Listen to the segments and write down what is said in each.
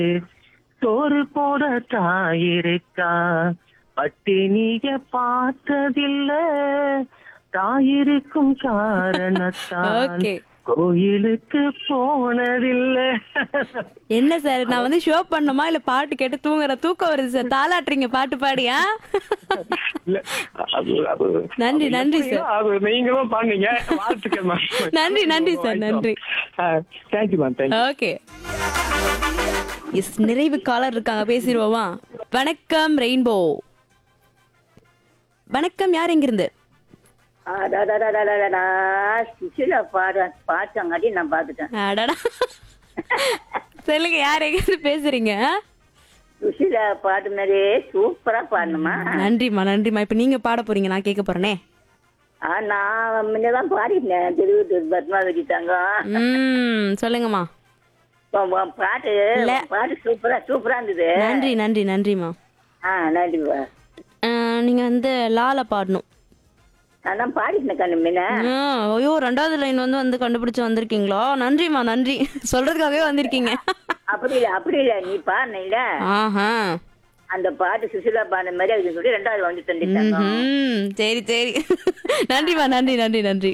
சோறு போட தாயிருக்கா பட்டினிய பார்த்ததில்ல தாயிருக்கும் காரணத்தால் ஓகே கோயிலுக்கு போனதில்லை என்ன சார் நான் வந்து ஷோ பண்ணணுமா இல்ல பாட்டு கேட்டு தூங்குற தூக்கம் வருது சார் தாளாட்டுறீங்க பாட்டு பாடியா இல்ல, அது அது நன்றி, அது நன்றி எப்படியோ அது நீங்களும் பண்ணீங்க வாழ்த்துக்கள் மேம் நன்றி, நன்றி சார், நன்றி. Thank you ma'am thank you okay yes நிறைவு காலர் இருக்காங்க பேசிடுவோமா வணக்கம் ரெயின்போ வணக்கம் யார் எங்கிருந்து அடடடடடடடா, சுசிலா பாட பாட்டங்காட்டி நான் பாத்துட்டேன் அடடா சொல்லுங்க யார் எங்கிருந்து பேசுறீங்க சுசிலா பாட்டு மாதிரியே சூப்பரா பாடணுமா நன்றிம்மா நன்றிம்மா இப்ப நீங்க பாட போறீங்க நான் கேட்க போறேனே ஆ, நான் முன்னதான் பாடிட்டேன் திருவத்தூர் பத்மாவதி தங்கம் ம் சொல்லுங்கம்மா உன் உன் பாட்டு இல்ல. உன் பாட்டு சூப்பரா சூப்பரா இருந்தது நன்றி நன்றி நன்றிம்மா ஆ நன்றிப்பா அஹ், நீங்க வந்து லால பாடணும் நான் தான் பாடிட்டேன் கண்ணு முன்ன ஆ, ஐயோ ரெண்டாவது லைன் வந்து வந்து கண்டுபிடிச்சு வந்திருக்கீங்களா நன்றிம்மா நன்றி சொல்றதுக்காகவே வந்திருக்கீங்க அப்படி இல்ல அப்படி இல்ல நீ பாடின இல்ல ஆஹா அந்த பாட்டு சுசிலா பாடின மாதிரி அதுக்கு சொல்லி ரெண்டாவது வந்து தந்துட்டாங்க ம் சரி சரி நன்றிம்மா நன்றி நன்றி நன்றி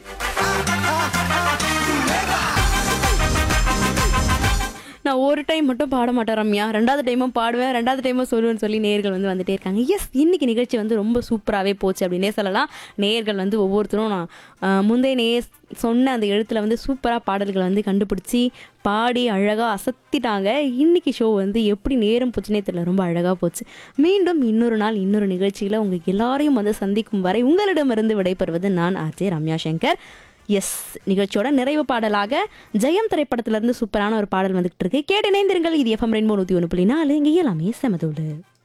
நான் ஒரு டைம் மட்டும் பாட மாட்டேன் ரம்யா ரெண்டாவது டைமும் பாடுவேன் ரெண்டாவது டைமும் சொல்லுவேன்னு சொல்லி நேர்கள் வந்து வந்துட்டே இருக்காங்க எஸ் இன்னைக்கு நிகழ்ச்சி வந்து ரொம்ப சூப்பராகவே போச்சு அப்படின்னே சொல்லலாம் நேர்கள் வந்து ஒவ்வொருத்தரும் நான் ஆஹ், முந்தைய நே சொன்ன அந்த எழுத்துல வந்து சூப்பராக பாடல்களை வந்து கண்டுபிடிச்சி பாடி அழகாக அசத்திட்டாங்க இன்னைக்கு ஷோ வந்து எப்படி நேரம் போச்சுனே தெரியல ரொம்ப அழகாக போச்சு மீண்டும் இன்னொரு நாள் இன்னொரு நிகழ்ச்சியில் உங்களுக்கு எல்லாரையும் வந்து சந்திக்கும் வரை உங்களிடமிருந்து விடைபெறுவது நான் ஆர்ஜே ரம்யா சங்கர் எஸ் நிகழ்ச்சியோட நிறைவு பாடலாக ஜெயம் திரைப்படத்திலிருந்து சூப்பரான ஒரு பாடல் வந்துகிட்டு இருக்கு கேட்டு இணைந்திருங்கள் இது எஃப்எம் ரெயின்போ நூற்றி ஒன்று புள்ளி நாலு இங்கே எல்லாமே செமதோடு